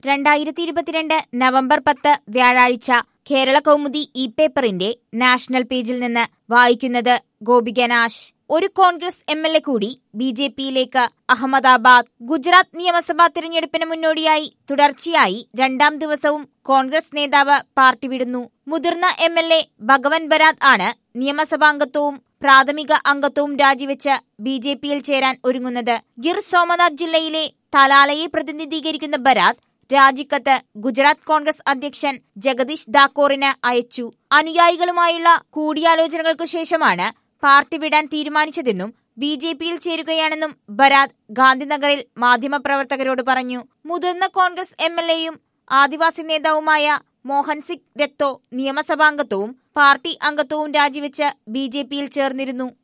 രണ്ടായിരത്തി ഇരുപത്തിരണ്ട് നവംബർ പത്ത് വ്യാഴാഴ്ച കേരള കൗമുദി ഇ പേപ്പറിന്റെ നാഷണൽ പേജിൽ നിന്ന് വായിക്കുന്നത് ഗോപിക നാശ് ഒരു കോൺഗ്രസ് എം എൽ എ കൂടി ബി ജെ പിയിലേക്ക് അഹമ്മദാബാദ് ഗുജറാത്ത് നിയമസഭാ തിരഞ്ഞെടുപ്പിന് മുന്നോടിയായി തുടർച്ചയായി രണ്ടാം ദിവസവും കോൺഗ്രസ് നേതാവ് പാർട്ടി വിടുന്നു മുതിർന്ന എം എൽ എ ഭഗവൻ ബരാത് ആണ് നിയമസഭാംഗത്വവും പ്രാഥമിക അംഗത്വവും രാജിവെച്ച് ബി ജെ പിയിൽ ചേരാൻ ഒരുങ്ങുന്നത് ഗിർ സോമനാഥ് ജില്ലയിലെ തലാലയെ പ്രതിനിധീകരിക്കുന്ന ബരാത് രാജിക്കത്ത് ഗുജറാത്ത് കോൺഗ്രസ് അധ്യക്ഷൻ ജഗദീഷ് ദാക്കോറിന് അയച്ചു അനുയായികളുമായുള്ള കൂടിയാലോചനകൾക്കു ശേഷമാണ് പാർട്ടി വിടാൻ തീരുമാനിച്ചതെന്നും ബി ജെ പിയിൽ ചേരുകയാണെന്നും ബരാത് ഗാന്ധിനഗറിൽ മാധ്യമപ്രവർത്തകരോട് പറഞ്ഞു മുതിർന്ന കോൺഗ്രസ് എം എൽ എയും ആദിവാസി നേതാവുമായ മോഹൻ സിംഗ് രത്തോ നിയമസഭാംഗത്വവും പാർട്ടി അംഗത്വവും രാജിവെച്ച് ബി ജെ പിയിൽ ചേർന്നിരുന്നു